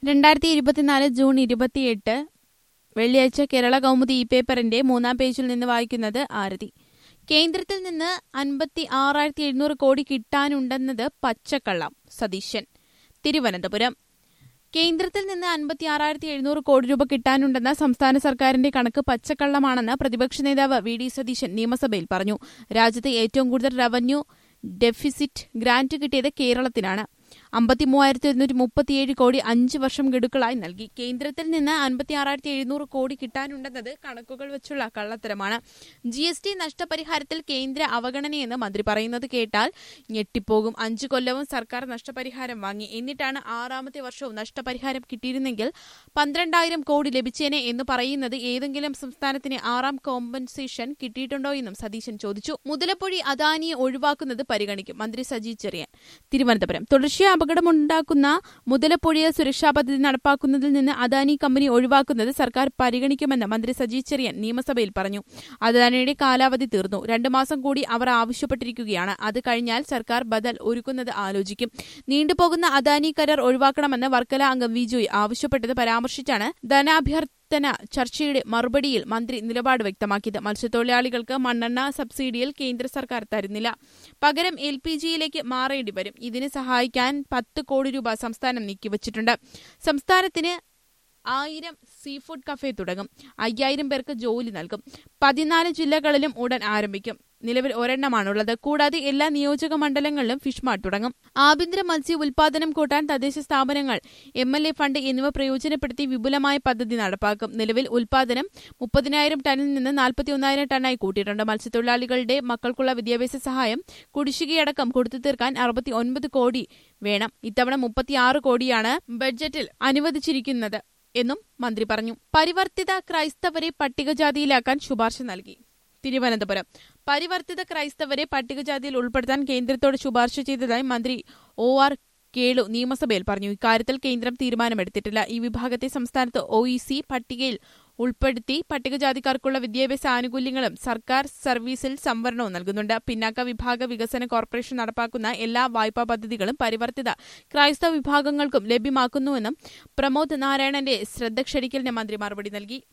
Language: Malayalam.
രണ്ടായിരത്തി ഇരുപത്തിനാല് ജൂൺ ഇരുപത്തിയെട്ട് വെള്ളിയാഴ്ച കേരള കൗമുദി ഈ പേപ്പറിന്റെ മൂന്നാം പേജിൽ നിന്ന് വായിക്കുന്നത് ആരതി കേന്ദ്രത്തിൽ നിന്ന് അൻപത്തി ആറായിരത്തി എഴുന്നൂറ് കോടി കിട്ടാനുണ്ടെന്നത് പച്ചക്കള്ളം സതീശൻ തിരുവനന്തപുരം കേന്ദ്രത്തിൽ നിന്ന് അൻപത്തി ആറായിരത്തി എഴുന്നൂറ് കോടി രൂപ കിട്ടാനുണ്ടെന്ന സംസ്ഥാന സർക്കാരിന്റെ കണക്ക് പച്ചക്കള്ളമാണെന്ന് പ്രതിപക്ഷ നേതാവ് വി ഡി സതീശൻ നിയമസഭയിൽ പറഞ്ഞു രാജ്യത്ത് ഏറ്റവും കൂടുതൽ റവന്യൂ ഡെഫിസിറ്റ് ഗ്രാന്റ് കിട്ടിയത് കേരളത്തിനാണ് അമ്പത്തി മൂവായിരത്തി ഒരുന്നൂറ്റി മുപ്പത്തിയേഴ് കോടി അഞ്ച് വർഷം ഗഡുക്കളായി നൽകി കേന്ദ്രത്തിൽ നിന്ന് അൻപത്തി ആറായിരത്തി എഴുന്നൂറ് കോടി കിട്ടാനുണ്ടെന്നത് കണക്കുകൾ വെച്ചുള്ള കള്ളത്തരമാണ് ജി എസ് ടി നഷ്ടപരിഹാരത്തിൽ കേന്ദ്ര അവഗണനയെന്ന് മന്ത്രി പറയുന്നത് കേട്ടാൽ ഞെട്ടിപ്പോകും അഞ്ചു കൊല്ലവും സർക്കാർ നഷ്ടപരിഹാരം വാങ്ങി എന്നിട്ടാണ് ആറാമത്തെ വർഷവും നഷ്ടപരിഹാരം കിട്ടിയിരുന്നെങ്കിൽ പന്ത്രണ്ടായിരം കോടി ലഭിച്ചേനെ എന്ന് പറയുന്നത് ഏതെങ്കിലും സംസ്ഥാനത്തിന് ആറാം കോമ്പൻസേഷൻ കിട്ടിയിട്ടുണ്ടോ എന്നും സതീശൻ ചോദിച്ചു മുതലപ്പൊഴി അദാനിയെ ഒഴിവാക്കുന്നത് പരിഗണിക്കും മന്ത്രി സജി ചെറിയാൻ തിരുവനന്തപുരം തുടർച്ചയായ അപകടമുണ്ടാക്കുന്ന മുതലപ്പൊഴിയ സുരക്ഷാ പദ്ധതി നടപ്പാക്കുന്നതിൽ നിന്ന് അദാനി കമ്പനി ഒഴിവാക്കുന്നത് സർക്കാർ പരിഗണിക്കുമെന്ന് മന്ത്രി സജി ചെറിയാൻ നിയമസഭയിൽ പറഞ്ഞു അദാനിയുടെ കാലാവധി തീർന്നു രണ്ടു മാസം കൂടി അവർ ആവശ്യപ്പെട്ടിരിക്കുകയാണ് അത് കഴിഞ്ഞാൽ സർക്കാർ ബദൽ ഒരുക്കുന്നത് ആലോചിക്കും നീണ്ടുപോകുന്ന അദാനി കരാർ ഒഴിവാക്കണമെന്ന് വർക്കല അംഗം വിജോയ് ആവശ്യപ്പെട്ടത് പരാമർശിച്ചാണ് ധനാഭ്യർത്ഥന ചർച്ചയുടെ മറുപടിയിൽ മന്ത്രി നിലപാട് വ്യക്തമാക്കിയത് മത്സ്യത്തൊഴിലാളികൾക്ക് മണ്ണെണ്ണ സബ്സിഡിയിൽ കേന്ദ്ര സർക്കാർ തരുന്നില്ല പകരം എൽ പി ജിയിലേക്ക് മാറേണ്ടി വരും ഇതിന് സഹായിക്കാൻ പത്ത് കോടി രൂപ സംസ്ഥാനം നീക്കിവച്ചിട്ടുണ്ട് സംസ്ഥാനത്തിന് ആയിരം സീ ഫുഡ് കഫേ തുടങ്ങും അയ്യായിരം പേർക്ക് ജോലി നൽകും പതിനാല് ജില്ലകളിലും ഉടൻ ആരംഭിക്കും നിലവിൽ ഒരെണ്ണമാണുള്ളത് കൂടാതെ എല്ലാ നിയോജക മണ്ഡലങ്ങളിലും ഫിഷ് മാർട്ട് തുടങ്ങും ആഭ്യന്തര മത്സ്യ ഉൽപാദനം കൂട്ടാൻ തദ്ദേശ സ്ഥാപനങ്ങൾ എം എൽ എ ഫണ്ട് എന്നിവ പ്രയോജനപ്പെടുത്തി വിപുലമായ പദ്ധതി നടപ്പാക്കും നിലവിൽ ഉൽപാദനം മുപ്പതിനായിരം ടണ്ണിൽ നിന്ന് നാൽപ്പത്തി ഒന്നായിരം ടണ്ണായി കൂട്ടിയിട്ടുണ്ട് മത്സ്യത്തൊഴിലാളികളുടെ മക്കൾക്കുള്ള വിദ്യാഭ്യാസ സഹായം കുടിശ്ശികയടക്കം കൊടുത്തു തീർക്കാൻ അറുപത്തി ഒൻപത് കോടി വേണം ഇത്തവണ മുപ്പത്തിയാറ് കോടിയാണ് ബഡ്ജറ്റിൽ അനുവദിച്ചിരിക്കുന്നത് എന്നും മന്ത്രി പറഞ്ഞു പരിവർത്തിത ക്രൈസ്തവരെ പട്ടികജാതിയിലാക്കാൻ ശുപാർശ നൽകി തിരുവനന്തപുരം പരിവർത്തിത ക്രൈസ്തവരെ പട്ടികജാതിയിൽ ഉൾപ്പെടുത്താൻ കേന്ദ്രത്തോട് ശുപാർശ ചെയ്തതായി മന്ത്രി ഒ ആർ കേളു നിയമസഭയിൽ പറഞ്ഞു ഇക്കാര്യത്തിൽ കേന്ദ്രം തീരുമാനമെടുത്തിട്ടില്ല ഈ വിഭാഗത്തെ സംസ്ഥാനത്ത് ഒ ഇ സി പട്ടികയിൽ ഉൾപ്പെടുത്തി പട്ടികജാതിക്കാർക്കുള്ള വിദ്യാഭ്യാസ ആനുകൂല്യങ്ങളും സർക്കാർ സർവീസിൽ സംവരണവും നൽകുന്നുണ്ട് പിന്നാക്ക വിഭാഗ വികസന കോർപ്പറേഷൻ നടപ്പാക്കുന്ന എല്ലാ വായ്പാ പദ്ധതികളും പരിവർത്തിത ക്രൈസ്തവ വിഭാഗങ്ങൾക്കും ലഭ്യമാക്കുന്നുവെന്നും പ്രമോദ് നാരായണന്റെ ശ്രദ്ധ ക്ഷണിക്കലിന് മന്ത്രി മറുപടി നൽകി